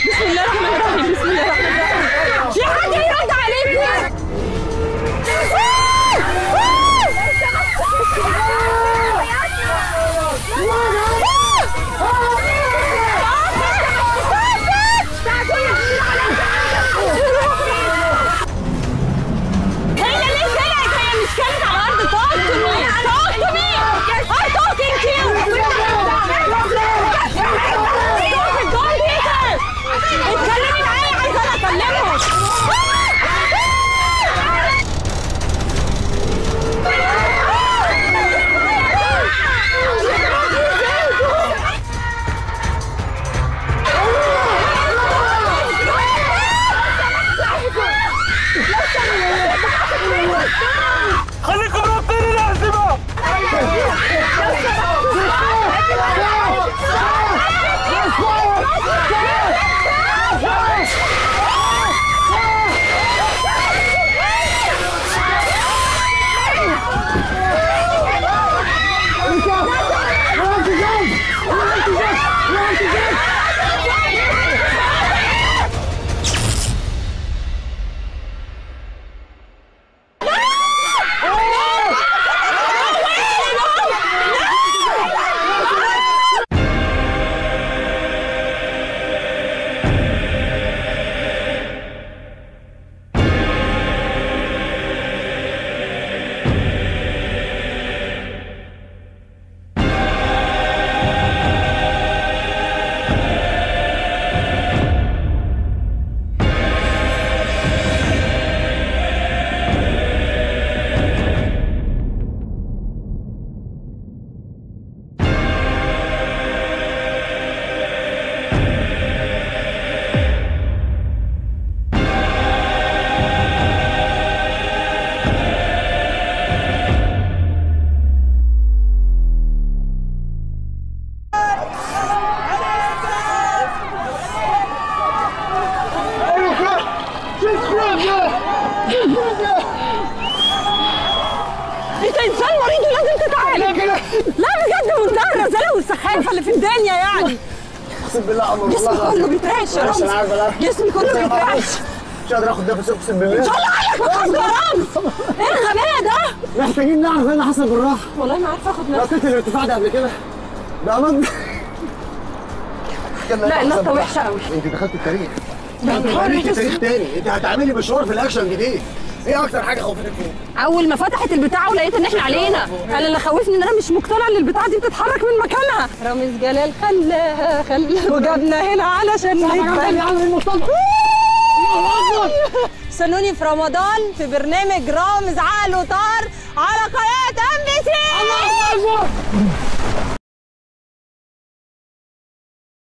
بسم الله الرحمن الرحيم بسم الله الرحمن الرحيم في حد يرد عليكم هي ليه طلعت هي مش كانت على الارض talk to me talk to me I'm talking to you Stop it, don't hit her اتكلمي معايا عايزه انا اكلمه خليكم رابطين الأحزمة انت انسان مريض ولازم تتعالج لا بجد منتهى الرزاله والسخافه اللي في الدنيا يعني اقسم بالله امر جسمي والله كله العظيم. بيترعش يا معلش رامز انا عارف انا عارف. جسمي كله بس أنا ما بيترعش أعرفش. مش قادر اخد نفسي اقسم بالله طلع عليك وخلاص يا رامز ايه الغباء ده محتاجين نعرف ايه اللي حصل بالراحه والله ما عارفه اخد نفسي نطيت الارتفاع ده قبل كده بأمان لا اللقطه وحشه قوي انت دخلت التاريخ ده انت نهار هتعملي اسود. تاريخ تاني انت هتعملي مشوار في الاكشن جديد ايه اكتر حاجه خوفتك فيه؟ اول ما فتحت البتاع ولقيت ان احنا علينا انا اللي خوفني ان انا مش مقتنعه ان البتاع دي بتتحرك من مكانها رامز جلال خلاها خلاها وجابنا هنا علشان نتبل استنوني في رمضان في برنامج رامز عقل وطار على قناه ام بي سي